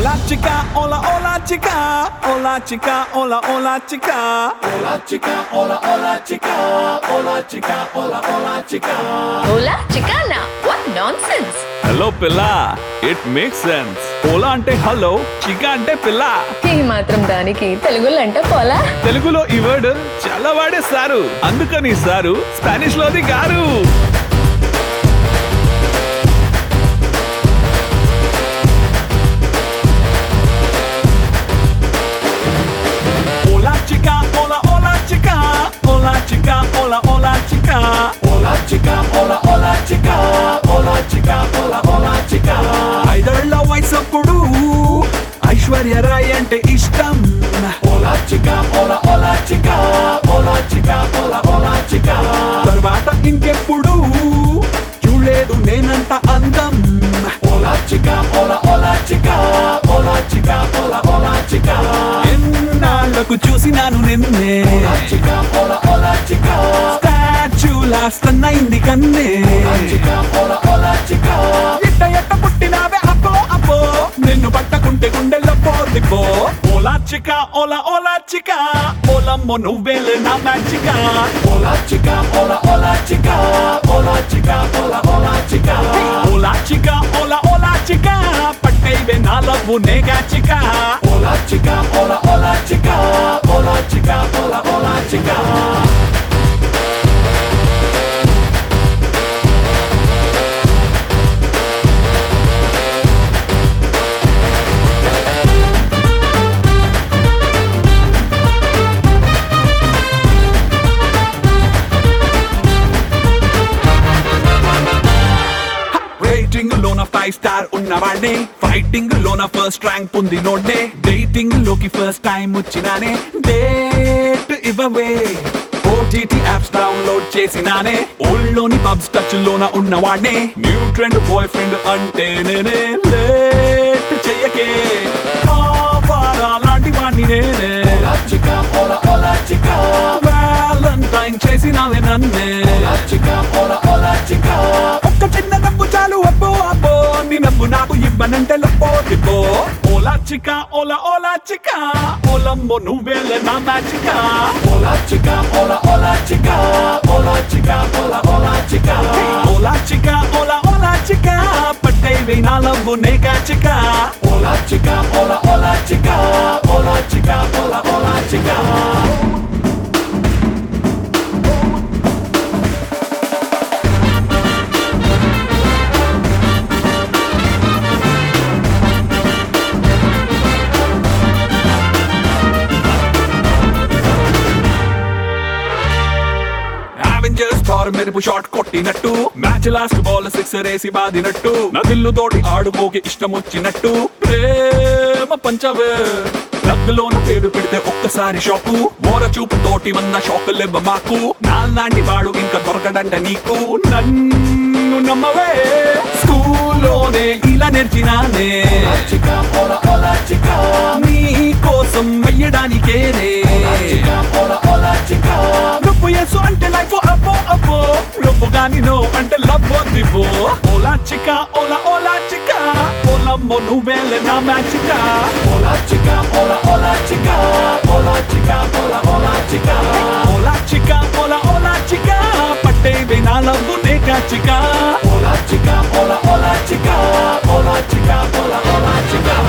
Hola chica, hola hola chica, hola chica, hola hola chica. Hola chica, hola, hola chica, hola chica, hola, hola chica. ఓలా చికానా what nonsense hello పిల్ల it make sense ఓలా అంటే hello చికా అంటే పిల్ల ఈ మాత్రం దానికి తెలుగులో అంటే పోలా తెలుగులో ఈ వర్డ్ చాలా వాడేస్తారు అందుకని సారు స్పానిష్ లోది గారు Hola chica, hola hola chica, hola chica, hola hola chica. Hola chica, hola, hola chica, hola chica, hola, hola chica. ఐదేళ్ల వయసప్పుడు ఐశ్వర్య రాయ్ అంటే ఇష్టం Hola chica, hola, hola chica, hola chica, hola, hola chica. తర్వాత ఇంకెప్పుడు చూడలేదు నేనంత అందం Hola chica, hola, hola chica, hola chica, hola, hola chica. ఎన్నాళ్లకు చూసినాను నిన్నే Hola chica, hola, hola chica. Statue lost అయింది కన్నే Hola chica, hola, hola chica. ఎట్ట ఎట్ట పుట్టినావే అప్పో అప్పో నిన్ను పట్టకుంటే గుండెల్లో పోదిపో ఓలా చిక ఓలా ఓలా చిక ఓలమ్మో నువ్వేలే నా మ్యాచిక Hola chica, hola, hola chica, hola chica, hola, hola chica. Ola చిక ఓలా ఓలా చిక పట్టేవే నా లవ్వు నేగా చిక Hola chica, hola, hola chica, hola chica, hola, hola chica. Rating లోన ఫైవ్ స్టార్ ఉన్నవాడే ఫైటింగ్ లోన ఫస్ట్ ర్యాంక్ పొందినోడే డేటింగ్ లోకి ఫస్ట్ టైం వచ్చినానే డేట్ ఇవ్వవే ఓటీటీ యాప్స్ డౌన్లోడ్ చేసినానే ఓల్డ్లోని పబ్స్ టచ్ లోన ఉన్నవాడే న్యూ ట్రెండ్ బాయ్ ఫ్రెండ్ అంటే నేనే లేట్ చెయ్యకే కావాలా లాంటి వాడిని నేనే Hola chica, hola, hola chica. Valentine చేసినావే నన్నే Hola chica, hola, hola chica. ఒక్క చిన్న నవ్వు చాలు అబ్బో అబ్బో నీ నవ్వు నాకు ఇవ్వనంటే లప్పో దిబ్బో ఓలా చిక ఓలా ఓలా చిక ఓలమ్మో నువ్వేలే నా మ్యాచిక Hola chica, hola, hola chica. Hola chica, hola, hola chica. Ola చిక ఓలా ఓలా చిక పట్టేవి నా లవ్వు నేగా చిక Hola chica, hola, hola chica. Hola chica, hola, hola chica. Avengers Thor మెరుపు షాట్ కొట్టినట్టు మ్యాచ్ లాస్ట్ బాల్ సిక్సర్ వేసి బాదినట్టు నదిల్లు తోటి ఆడుకోకి ఇష్టం వచ్చినట్టు ప్రేమ పంచవే లగ్లోన పేరు పెడితే ఒక్కసారి షాకు మోర చూపు తోటి వన్న షాకులెవ్వ మాకు నాలాంటి వాడు ఇంకా దొరకడంట నీకు నన్ను నమ్మవే స్కూల్లోనే ఇలా నేర్చినానే Hola chica, hola, hola chica. నీ కోసం వెయ్యడానికేనే Chica, hola, hola chica. నువ్వు ఎసు అంటే లైఫ్ అబ్బో అబ్బో నువ్వు గాని నో అంటే లవ్ దివ్వు ఓలా చిక ఓలా ఓలా చిక ఓలమ్మో నువ్వేలే నా మ్యాచిక Hola chica, hola, hola chica. Hola chica, hola, hola chica. Ola చిక ఓలా ఓలా చిక పట్టేవి నా లవ్వు నేగా చిక Hola chica, hola, hola chica. Hola chica, hola, hola chica.